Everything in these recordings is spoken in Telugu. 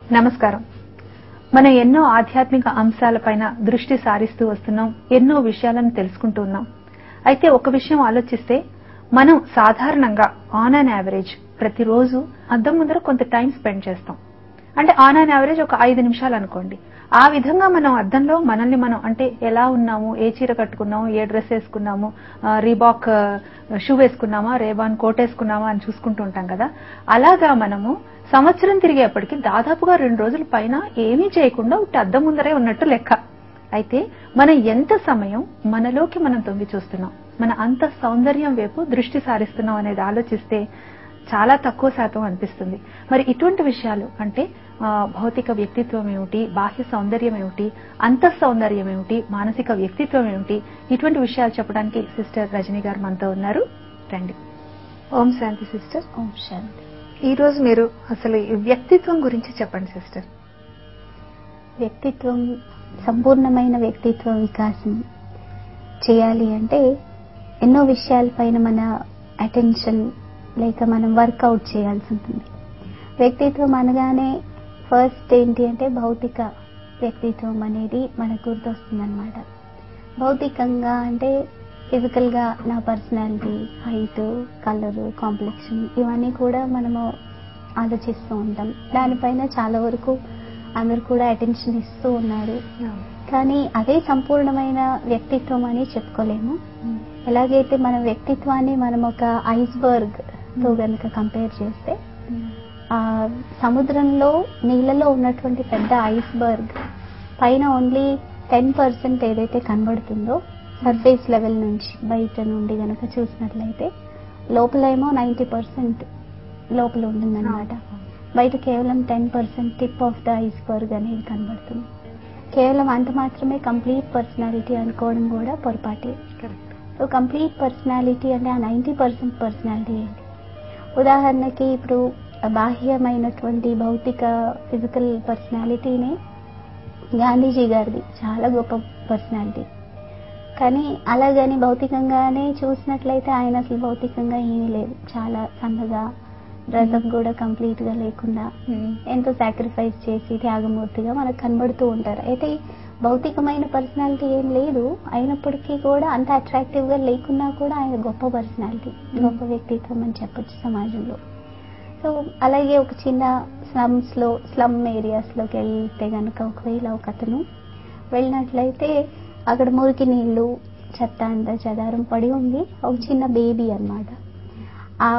నమస్కారం మనం ఎన్నో ఆధ్యాత్మిక అంశాలపైన దృష్టి సారిస్తూ వస్తున్నాం ఎన్నో విషయాలను తెలుసుకుంటూ ఉన్నాం అయితే ఒక విషయం ఆలోచిస్తే మనం సాధారణంగా ఆన్ అన్ యావరేజ్ ప్రతిరోజు అద్దం ముందర కొంత టైం స్పెండ్ చేస్తాం అంటే ఆన్ అన్ యావరేజ్ ఒక ఐదు నిమిషాలు అనుకోండి ఆ విధంగా మనం అద్దంలో మనల్ని మనం అంటే ఎలా ఉన్నాము ఏ చీర కట్టుకున్నాము ఏ డ్రెస్ వేసుకున్నాము ఆ, రీబాక్ ఆ, షూ వేసుకున్నామా రేబాన్ కోట్ వేసుకున్నామా అని చూసుకుంటూ ఉంటాం కదా అలాగా మనము సంవత్సరం తిరిగేప్పటికి దాదాపుగా రెండు రోజుల పైన ఏమీ చేయకుండా ఉట్టి అద్దం ముందరే ఉన్నట్టు లెక్క అయితే మనం ఎంత సమయం మనలోకి మనం తొంగి చూస్తున్నాం మన అంత సౌందర్యం వైపు దృష్టి సారిస్తున్నాం అనేది ఆలోచిస్తే చాలా తక్కువ శాతం అనిపిస్తుంది మరి ఇటువంటి విషయాలు అంటే ఆ, భౌతిక వ్యక్తిత్వం ఏమిటి బాహ్య సౌందర్యం ఏమిటి అంతః సౌందర్యం ఏమిటి మానసిక వ్యక్తిత్వం ఏమిటి ఇటువంటి విషయాలు చెప్పడానికి సిస్టర్ రజనీ గారు మనతో ఉన్నారు రండి ఓం శాంతి సిస్టర్ ఓం శాంతి ఈ రోజు మీరు అసలు ఈ వ్యక్తిత్వం గురించి చెప్పండి సిస్టర్ వ్యక్తిత్వం సంపూర్ణమైన వ్యక్తిత్వ వికాసం చేయాలి అంటే ఎన్నో విషయాలపైన మన అటెన్షన్ లేక మనం వర్కౌట్ చేయాల్సి ఉంటుంది వ్యక్తిత్వం అనగానే ఫస్ట్ ఏంటి అంటే భౌతిక వ్యక్తిత్వం అనేది మనకు గుర్తొస్తుంది అనమాట భౌతికంగా అంటే ఫిజికల్గా నా పర్సనాలిటీ హైట్ కలర్ కాంప్లెక్షన్ ఇవన్నీ కూడా మనము ఆలోచిస్తూ ఉంటాం దానిపైన చాలా వరకు అందరు కూడా అటెన్షన్ ఇస్తూ ఉన్నారు కానీ అదే సంపూర్ణమైన వ్యక్తిత్వం అని చెప్పుకోలేము ఎలాగైతే మన వ్యక్తిత్వాన్ని మనం ఒక ఐస్బర్గ్ తో గనుక కంపేర్ చేస్తే ఆ సముద్రంలో నీళ్ళలో ఉన్నటువంటి పెద్ద ఐస్బర్గ్ పైన ఓన్లీ టెన్ పర్సెంట్ ఏదైతే కనబడుతుందో సర్ఫేస్ లెవెల్ నుంచి బయట నుండి గనక చూసినట్లయితే లోపలేమో నైంటీ పర్సెంట్ లోపల ఉంటుందన్నమాట బయట కేవలం ten percent tip of the iceberg అనేది కనబడుతుంది కేవలం అంత మాత్రమే కంప్లీట్ పర్సనాలిటీ అనుకోవడం కూడా పొరపాటే సో కంప్లీట్ పర్సనాలిటీ అంటే ఆ నైంటీ పర్సెంట్ పర్సనాలిటీ ఏంటి ఉదాహరణకి ఇప్పుడు బాహ్యమైనటువంటి భౌతిక ఫిజికల్ పర్సనాలిటీనే గాంధీజీ గారిది చాలా గొప్ప పర్సనాలిటీ కానీ అలాగని భౌతికంగానే చూసినట్లయితే ఆయన అసలు భౌతికంగా ఏమీ లేదు చాలా సన్నగా డ్రెస్అప్ కూడా కంప్లీట్ గా లేకుండా ఎంతో సాక్రిఫైస్ చేసి త్యాగమూర్తిగా మనకు కనబడుతూ ఉంటారు అయితే భౌతికమైన పర్సనాలిటీ ఏం లేదు అయినప్పటికీ కూడా అంత అట్రాక్టివ్ గా లేకున్నా కూడా ఆయన గొప్ప పర్సనాలిటీ గొప్ప వ్యక్తిత్వం అని చెప్పొచ్చు సమాజంలో సో అలాగే ఒక చిన్న స్లమ్స్ లో స్లమ్ ఏరియాస్ లోకి వెళ్తే గనక ఒకవేళ ఒక అతను వెళ్ళినట్లయితే అక్కడ మురికి నీళ్లు చెత్త అంతా చెదారం పడి ఉంది ఒక చిన్న బేబీ అన్నమాట ఆ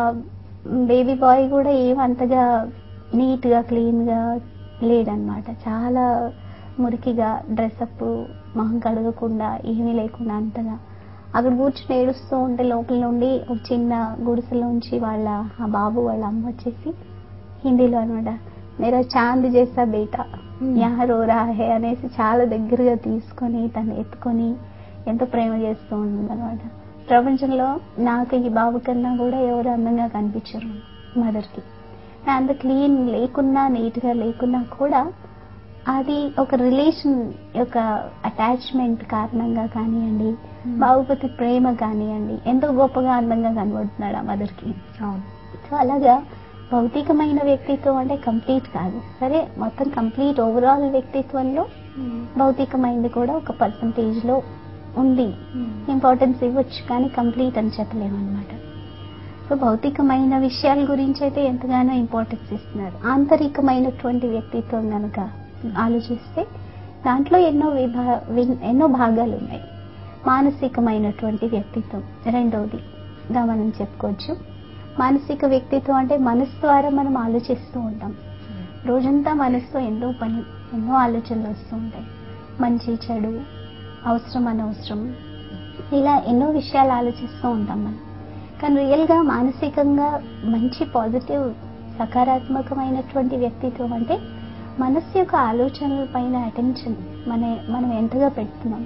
బేబీ బాయ్ కూడా ఏమంతగా నీట్ గా క్లీన్ గా లేడనమాట చాలా మురికిగా డ్రెస్అప్ మొహం కడగకుండా ఏమీ లేకుండా అంతగా అక్కడ కూర్చుని ఏడుస్తూ ఉంటే లోపల నుండి ఒక చిన్న గుడిసెలోంచి వాళ్ళ ఆ బాబు వాళ్ళ అమ్మ వచ్చేసి హిందీలో అనమాట మేరా చాంద్ చేసా బేటా యహా రో రా హే అనేసి చాలా దగ్గరగా తీసుకొని తను ఎత్తుకొని ఎంతో ప్రేమ చేస్తూ ఉంటుంది అనమాట ప్రపంచంలో నాకు ఈ బాబు కన్నా కూడా ఎవరు అందంగా కనిపించరు మదర్కి అంత క్లీన్ లేకున్నా నీట్గా లేకున్నా కూడా అది ఒక రిలేషన్ యొక్క అటాచ్మెంట్ కారణంగా కానివ్వండి బాబుపతి ప్రేమ కానివ్వండి ఎంతో గొప్పగా అందంగా కనబడుతున్నాడు ఆ మదర్కి అవును సో అలాగా భౌతికమైన వ్యక్తిత్వం అంటే కంప్లీట్ కాదు సరే మొత్తం కంప్లీట్ ఓవరాల్ వ్యక్తిత్వంలో భౌతికమైనది కూడా ఒక పర్సంటేజ్ లో ఉంది ఇంపార్టెన్స్ ఇవ్వచ్చు కానీ కంప్లీట్ అని చెప్పలేము అనమాట సో భౌతికమైన విషయాల గురించి అయితే ఎంతగానో ఇంపార్టెన్స్ ఇస్తున్నారు ఆంతరికమైనటువంటి వ్యక్తిత్వం కనుక ఆలోచిస్తే దాంట్లో ఎన్నో విభా విన్- ఎన్నో భాగాలు ఉన్నాయి మానసికమైనటువంటి వ్యక్తిత్వం రెండవదిగా మనం చెప్పుకోవచ్చు మానసిక వ్యక్తిత్వం అంటే మనసు ద్వారా మనం ఆలోచిస్తూ ఉంటాం రోజంతా మనసుతో ఎన్నో పని ఎన్నో ఆలోచనలు వస్తూ ఉంటాయి మంచి చెడు అవసరం అనవసరం ఇలా ఎన్నో విషయాలు ఆలోచిస్తూ ఉంటాం మనం కానీ రియల్గా మానసికంగా మంచి పాజిటివ్ సకారాత్మకమైనటువంటి వ్యక్తిత్వం అంటే మనస్సు యొక్క ఆలోచనల పైన అటెన్షన్ మన మనం ఎంతగా పెడుతున్నాం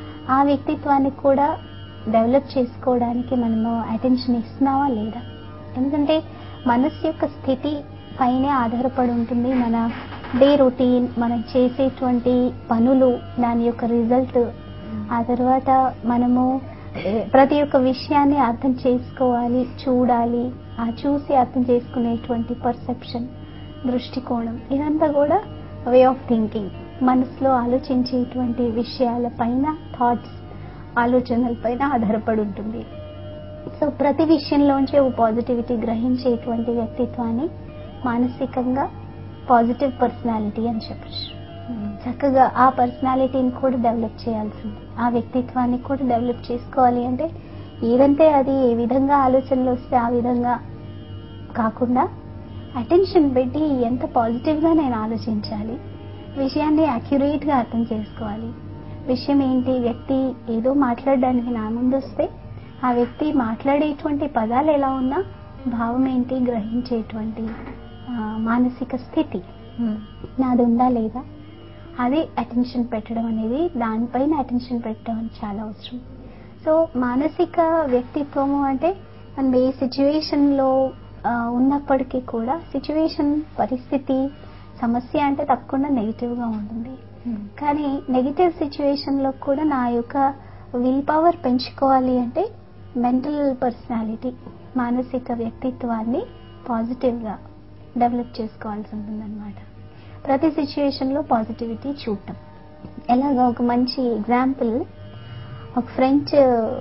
ఆ వ్యక్తిత్వాన్ని కూడా డెవలప్ చేసుకోవడానికి మనము అటెన్షన్ ఇస్తున్నావా లేదా ఎందుకంటే మనస్సు యొక్క స్థితి పైనే ఆధారపడి ఉంటుంది మన డే రొటీన్ మనం చేసేటువంటి పనులు దాని యొక్క రిజల్ట్ ఆ తర్వాత మనము ఏ, ప్రతి ఒక్క విషయాన్ని అర్థం చేసుకోవాలి చూడాలి ఆ చూసి అర్థం చేసుకునేటువంటి పర్సెప్షన్ దృష్టికోణం ఇదంతా కూడా వే ఆఫ్ థింకింగ్ మనసులో ఆలోచించేటువంటి విషయాల పైన థాట్స్ ఆలోచనల పైన ఆధారపడి ఉంటుంది సో ప్రతి విషయంలోంచి ఓ పాజిటివిటీ గ్రహించేటువంటి వ్యక్తిత్వాన్ని మానసికంగా పాజిటివ్ పర్సనాలిటీ అని చెప్పచ్చు చక్కగా ఆ పర్సనాలిటీని కూడా డెవలప్ చేయాల్సింది ఆ వ్యక్తిత్వాన్ని కూడా డెవలప్ చేసుకోవాలి అంటే ఏదంటే అది ఏ విధంగా ఆలోచనలు వస్తే ఆ విధంగా కాకుండా అటెన్షన్ పెట్టి ఎంత పాజిటివ్గా నేను ఆలోచించాలి విషయాన్ని యాక్యురేట్గా అర్థం చేసుకోవాలి విషయం ఏంటి వ్యక్తి ఏదో మాట్లాడడానికి నా ముందు వస్తే ఆ వ్యక్తి మాట్లాడేటువంటి పదాలు ఎలా ఉన్నా భావం ఏంటి గ్రహించేటువంటి ఆ, మానసిక స్థితి నాది ఉందా లేదా అది అటెన్షన్ పెట్టడం అనేది దానిపైన అటెన్షన్ పెట్టడం అనేది చాలా అవసరం సో మానసిక వ్యక్తిత్వము అంటే మనం ఏ సిచ్యువేషన్లో ఉన్నప్పటికీ కూడా సిచ్యువేషన్ పరిస్థితి సమస్య అంటే తప్పకుండా నెగిటివ్గా ఉంటుంది కానీ నెగిటివ్ సిచ్యువేషన్లో కూడా నా యొక్క విల్ పవర్ పెంచుకోవాలి అంటే మెంటల్ పర్సనాలిటీ మానసిక వ్యక్తిత్వాన్ని పాజిటివ్గా డెవలప్ చేసుకోవాల్సి ఉంటుందన్నమాట ప్రతి సిచ్యువేషన్లో పాజిటివిటీ చూడటం ఎలాగ ఒక మంచి ఎగ్జాంపుల్ ఒక ఫ్రెంచ్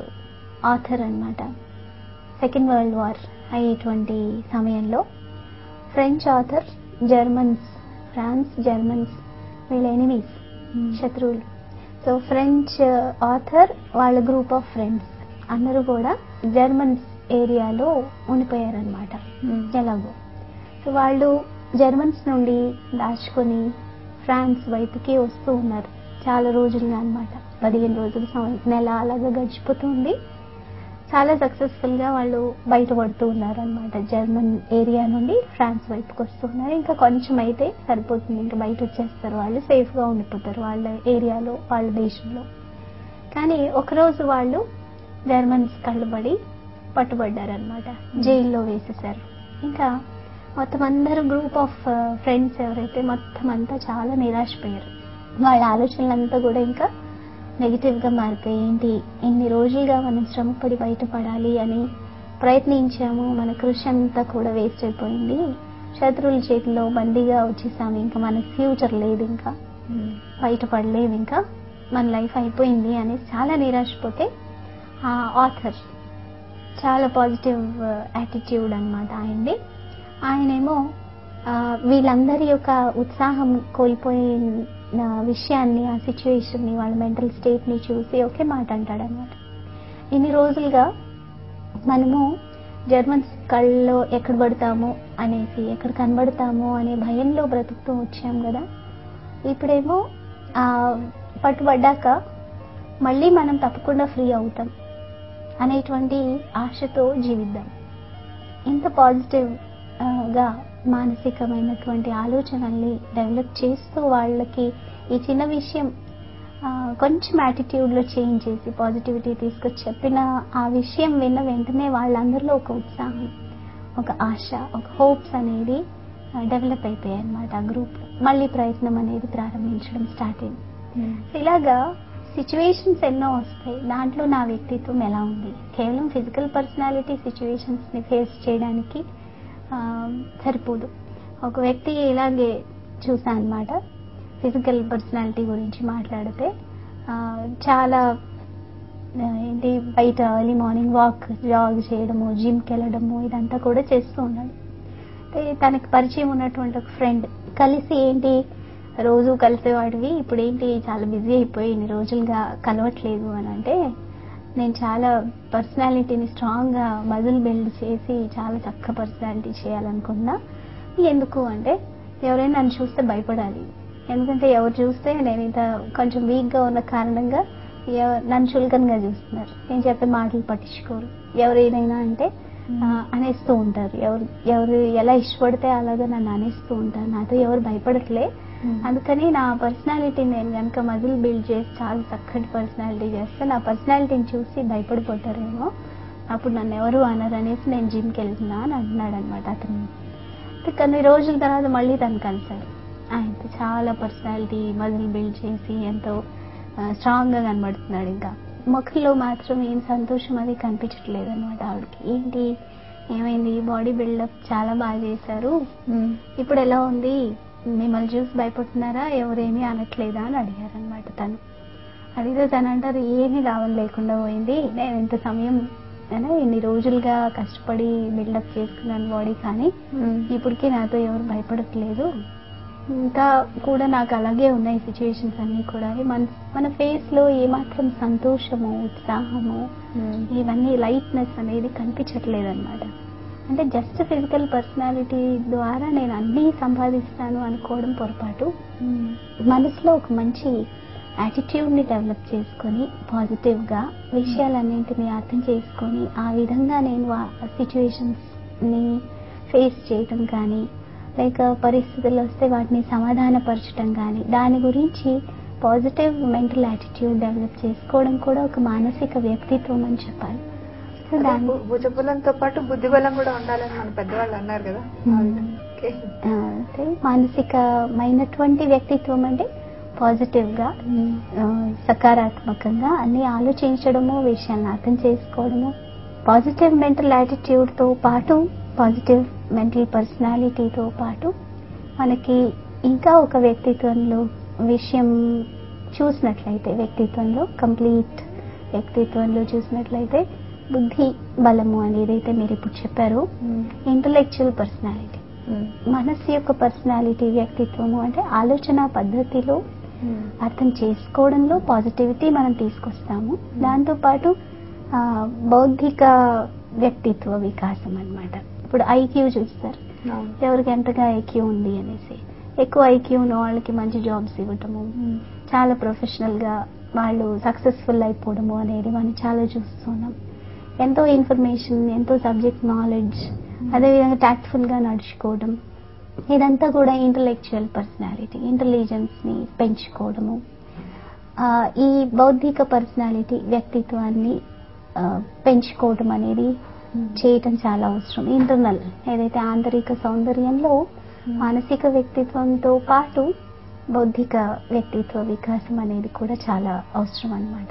ఆథర్ అన్నమాట సెకండ్ వరల్డ్ వార్ అయ్యేటువంటి సమయంలో French author Germans France Germans వీళ్ళ ఎనిమీస్ శత్రువులు సో ఫ్రెంచ్ ఆథర్ వాళ్ళ గ్రూప్ ఆఫ్ ఫ్రెండ్స్ అందరూ కూడా జర్మన్స్ ఏరియాలో ఉండిపోయారనమాట ఎలాగో సో వాళ్ళు జర్మన్స్ నుండి దాచుకొని ఫ్రాన్స్ వైపుకి వస్తూ ఉన్నారు చాలా రోజులుగా అన్నమాట పదిహేను రోజులు సంవ- నెల అలాగా గడిచిపోతుంది చాలా సక్సెస్ఫుల్ గా వాళ్ళు బయటపడుతూ ఉన్నారు అనమాట జర్మన్ ఏరియా నుండి ఫ్రాన్స్ వైపుకి వస్తూ ఉన్నారు ఇంకా కొంచెం అయితే సరిపోతుంది ఇంకా బయట వచ్చేస్తారు వాళ్ళు సేఫ్ గా ఉండిపోతారు వాళ్ళ ఏరియాలో వాళ్ళ దేశంలో కానీ ఒకరోజు వాళ్ళు జర్మన్స్ కళ్ళబడి పట్టుబడ్డారనమాట జైల్లో వేసేసారు ఇంకా మొత్తం అందరూ గ్రూప్ ఆఫ్ ఫ్రెండ్స్ ఎవరైతే మొత్తం అంతా చాలా నిరాశపోయారు వాళ్ళ ఆలోచనలంతా కూడా ఇంకా నెగిటివ్ గా మారిపోయి ఏంటి ఇన్ని రోజులుగా మనం శ్రమపడి బయటపడాలి అని ప్రయత్నించాము మన కృషి అంతా కూడా వేస్ట్ అయిపోయింది శత్రువుల చేతిలో బందీగా వచ్చేసాము ఇంకా మనకి ఫ్యూచర్ లేదు ఇంకా బయటపడలేము ఇంకా మన లైఫ్ అయిపోయింది అనేసి చాలా నిరాశపోతే ఆ ఆథర్ చాలా పాజిటివ్ యాటిట్యూడ్ అన్నమాట ఆయనది ఆయనేమో ఆ, వీళ్ళందరి యొక్క ఉత్సాహం కోల్పోయిన విషయాన్ని ఆ సిచ్యువేషన్ని వాళ్ళ మెంటల్ స్టేట్ని చూసి ఒకే మాట అంటాడనమాట ఇన్ని రోజులుగా మనము జర్మన్స్ కళ్ళలో ఎక్కడ పడతాము అనేసి ఎక్కడ కనబడతాము అనే భయంలో బ్రతుకుతూ వచ్చాం కదా ఇప్పుడేమో ఆ పట్టుబడ్డాక మళ్ళీ మనం తప్పకుండా ఫ్రీ అవుతాం అనేటువంటి ఆశతో జీవిద్దాం ఇంత పాజిటివ్ ఆ, గా మానసికమైనటువంటి ఆలోచనల్ని డెవలప్ చేస్తూ వాళ్ళకి ఈ చిన్న విషయం ఆ, కొంచెం attitude లో చేంజ్ చేసి పాజిటివిటీ తీసుకొచ్చి చెప్పిన ఆ విషయం విన్న వెంటనే వాళ్ళందరిలో ఒక ఉత్సాహం ఒక ఆశ ఒక హోప్స్ అనేది డెవలప్ అయిపోయాయి అనమాట ఆ గ్రూప్ మళ్ళీ ప్రయత్నం అనేది ప్రారంభించడం స్టార్ట్ అయింది సో ఇలాగా సిచ్యువేషన్స్ ఎన్నో వస్తాయి దాంట్లో నా వ్యక్తిత్వం ఎలా ఉంది కేవలం ఫిజికల్ పర్సనాలిటీ సిచ్యువేషన్స్ ని ఫేస్ చేయడానికి ఆ, సరిపోదు ఒక వ్యక్తి ఇలాగే చూసా అనమాట ఫిజికల్ పర్సనాలిటీ గురించి మాట్లాడితే ఆ, చాలా ఆ, ఏంటి బయట ఎర్లీ మార్నింగ్ వాక్ జాగ్ చేయడము జిమ్కి వెళ్ళడము ఇదంతా కూడా చేస్తూ ఉన్నాడు అయితే తనకి పరిచయం ఉన్నటువంటి ఒక ఫ్రెండ్ కలిసి ఏంటి రోజు కలిసేవాడివి ఇప్పుడు ఏంటి చాలా బిజీ అయిపోయి ఇన్ని రోజులుగా కలవట్లేదు అని అంటే నేను చాలా పర్సనాలిటీని స్ట్రాంగ్గా మజిల్ బిల్డ్ చేసి చాలా చక్క పర్సనాలిటీ చేయాలనుకున్నా ఎందుకు అంటే ఎవరైనా నన్ను చూస్తే భయపడాలి ఎందుకంటే ఎవరు చూస్తే నేను ఇంత కొంచెం వీక్గా ఉన్న కారణంగా ఎవ- నన్ను చులకనగా చూస్తున్నారు నేను చెప్పే మాటలు పట్టించుకోరు ఎవరైనా అంటే ఆ, అనేస్తూ ఉంటారు ఎవరు ఎవరు ఎలా ఇష్టపడితే అలాగా నన్ను అనేస్తూ ఉంటారు నాతో ఎవరు భయపడట్లే అందుకని నా పర్సనాలిటీ నేను కనుక మజిల్ బిల్డ్ చేసి చాలా చక్కటి పర్సనాలిటీ చేస్తే నా పర్సనాలిటీని చూసి భయపడిపోతారేమో అప్పుడు నన్ను ఎవరు అనరు అనేసి నేను జిమ్కి వెళ్తున్నా అని అంటున్నాడు అనమాట అతను అయితే కొన్ని రోజుల తర్వాత మళ్ళీ తను కలిశాడు ఆయనతో చాలా పర్సనాలిటీ మజిల్ బిల్డ్ చేసి ఎంతో స్ట్రాంగ్గా కనబడుతున్నాడు ఇంకా ముఖంలో మాత్రం ఏం సంతోషం అది కనిపించట్లేదు అనమాట ఆవిడకి ఏంటి ఏమైంది బాడీ బిల్డప్ చాలా బాగా చేశారు ఉమ్, ఇప్పుడు ఎలా ఉంది మిమ్మల్ని చూసి భయపడుతున్నారా ఎవరేమీ అనట్లేదా అని అడిగారు అనమాట తను అడిగితే తను అంటారు ఏమీ లాభం లేకుండా పోయింది నేను ఇంత సమయం అంటే ఇన్ని రోజులుగా కష్టపడి బిల్డప్ చేసుకున్నాను బాడీ కానీ ఉమ్, ఇప్పటికీ నాతో ఎవరు భయపడట్లేదు ఇంకా కూడా నాకు అలాగే ఉన్నాయి సిచ్యువేషన్స్ అన్నీ కూడా మన మన ఫేస్ లో ఏమాత్రం సంతోషము ఉత్సాహము ఉమ్, ఇవన్నీ లైట్నెస్ అనేది కనిపించట్లేదు అనమాట అంటే జస్ట్ ఫిజికల్ పర్సనాలిటీ ద్వారా నేను అన్నీ సంపాదిస్తాను అనుకోవడం పొరపాటు ఉమ్, మనసులో ఒక మంచి యాటిట్యూడ్ని డెవలప్ చేసుకొని పాజిటివ్గా విషయాలన్నింటినీ అర్థం చేసుకొని ఆ విధంగా నేను ఆ సిచ్యువేషన్స్ని ఫేస్ చేయటం కానీ లేక పరిస్థితులు వస్తే వాటిని సమాధానపరచడం కానీ దాని గురించి పాజిటివ్ మెంటల్ యాటిట్యూడ్ డెవలప్ చేసుకోవడం కూడా ఒక మానసిక వ్యక్తిత్వం అని చెప్పాలి సో అదే దాని భు- భుజబలంతో పాటు బుద్ధి బలం కూడా ఉండాలని మన పెద్దవాళ్ళు అన్నారు కదా ఆ విధంగా. ఓకే. ఆ, అంటే మానసికమైనటువంటి వ్యక్తిత్వం అంటే పాజిటివ్గా ఆ, సకారాత్మకంగా అన్ని ఆలోచించడము విషయాన్ని అర్థం చేసుకోవడము పాజిటివ్ మెంటల్ యాటిట్యూడ్తో పాటు పాజిటివ్ మెంటల్ పర్సనాలిటీతో పాటు మనకి ఇంకా ఒక వ్యక్తిత్వంలో విషయం చూసినట్లయితే వ్యక్తిత్వంలో కంప్లీట్ వ్యక్తిత్వంలో చూసినట్లయితే బుద్ధి బలము అని ఏదైతే మీరు ఇప్పుడు చెప్పారో ఉమ్, ఇంటలెక్చువల్ పర్సనాలిటీ ఉమ్, మనస్సు యొక్క పర్సనాలిటీ వ్యక్తిత్వము అంటే ఆలోచన పద్ధతిలో ఉమ్, అర్థం చేసుకోవడంలో పాజిటివిటీ మనం తీసుకొస్తాము దాంతోపాటు ఆ, బౌద్ధిక వ్యక్తిత్వ వికాసం అన్నమాట ఇప్పుడు ఐక్యూ చూస్తారు అవును. ఎవరికి ఎంతగా ఐక్యూ ఉంది అనేసి ఎక్కువ ఐక్యూ ఉన్న వాళ్ళకి మంచి జాబ్స్ ఇవ్వటము ఉమ్, చాలా ప్రొఫెషనల్ గా వాళ్ళు సక్సెస్ఫుల్ అయిపోవడము అనేది మనం చాలా చూస్తున్నాం ఎంతో ఇన్ఫర్మేషన్ ఎంతో సబ్జెక్ట్ నాలెడ్జ్ అదేవిధంగా టాక్ట్ఫుల్ గా నడుచుకోవడం ఇదంతా కూడా ఇంటలెక్చువల్ పర్సనాలిటీ ఇంటెలిజెన్స్ ని పెంచుకోవడము ఆ, ఈ బౌద్ధిక పర్సనాలిటీ వ్యక్తిత్వాన్ని ఆ, పెంచుకోవడం అనేది ఉమ్, చేయటం చాలా అవసరం ఇంటర్నల్ ఏదైతే ఆంతరిక సౌందర్యంలో మానసిక వ్యక్తిత్వంతో పాటు బౌద్ధిక వ్యక్తిత్వ వికాసం అనేది కూడా చాలా అవసరం అన్నమాట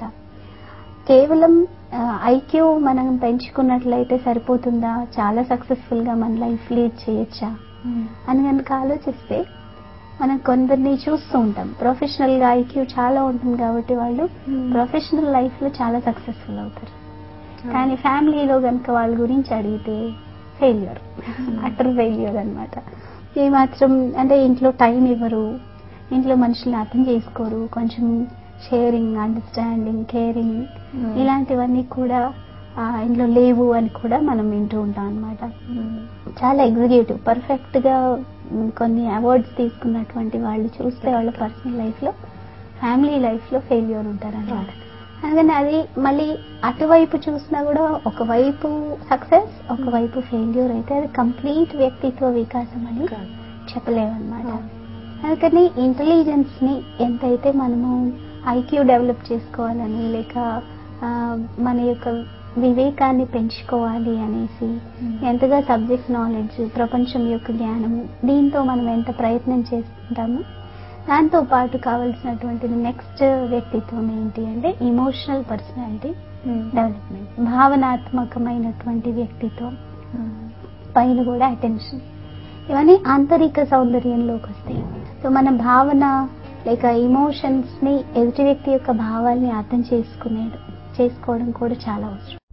కేవలం ఐక్యూ మనం పెంచుకున్నట్లయితే సరిపోతుందా చాలా సక్సెస్ఫుల్ గా మన లైఫ్ లీడ్ చేయొచ్చా ఉమ్, అని కనుక ఆలోచిస్తే మనం కొందరిని చూస్తూ ఉంటాం ప్రొఫెషనల్ గా ఐక్యూ చాలా ఉంటుంది కాబట్టి వాళ్ళు Hmm. ప్రొఫెషనల్ లైఫ్ లో చాలా సక్సెస్ఫుల్ అవుతారు కానీ ఫ్యామిలీలో కనుక వాళ్ళ గురించి అడిగితే ఫెయిల్యూర్ అటర్ ఫెయిల్యూర్ అన్నమాట ఏమాత్రం అంటే ఇంట్లో టైం ఇవ్వరు ఇంట్లో మనుషుల్ని అర్థం చేసుకోరు కొంచెం షేరింగ్ అండర్స్టాండింగ్ కేరింగ్ Hmm. ఇలాంటివన్నీ కూడా ఆ, ఇంట్లో లేవు అని కూడా మనం వింటూ ఉంటాం అన్నమాట ఉమ్, చాలా ఎగ్జిక్యూటివ్ పర్ఫెక్ట్ గా మ్, కొన్ని అవార్డ్స్ తీసుకున్నటువంటి వాళ్ళు చూస్తే వాళ్ళ పర్సనల్ లైఫ్ లో ఫ్యామిలీ లైఫ్ లో ఫెయిల్యూర్ ఉంటారు అనమాట అందుకని అది మళ్ళీ అటువైపు చూసినా కూడా ఒకవైపు సక్సెస్ ఒకవైపు ఫెయిల్యూర్ అయితే అది కంప్లీట్ వ్యక్తిత్వ వికాసం అని కాదు. చెప్పలేమన్నమాట అవును. అందుకని ఇంటెలిజెన్స్ ని ఎంతైతే మనము ఐక్యూ డెవలప్ చేసుకోవాలని లేక ఆ, మన యొక్క వివేకాన్ని పెంచుకోవాలి అనేసి Hmm. ఎంతగా సబ్జెక్ట్ నాలెడ్జ్ ప్రపంచం యొక్క జ్ఞానము దీంతో మనం ఎంత ప్రయత్నం చేస్తుంటామో దాంతో పాటు కావలసినటువంటిది నెక్స్ట్ వ్యక్తిత్వం ఏంటి అంటే ఇమోషనల్ పర్సనాలిటీ ఉమ్, డెవలప్మెంట్ భావనాత్మకమైనటువంటి వ్యక్తిత్వం ఉమ్, పైన కూడా అటెన్షన్ ఇవన్నీ ఆంతరిక సౌందర్యంలోకి వస్తాయి సో మన భావన లేక ఇమోషన్స్ ని ఎదుటి వ్యక్తి యొక్క భావాల్ని అర్థం చేసుకునే చేసుకోవడం కూడా చాలా అవసరం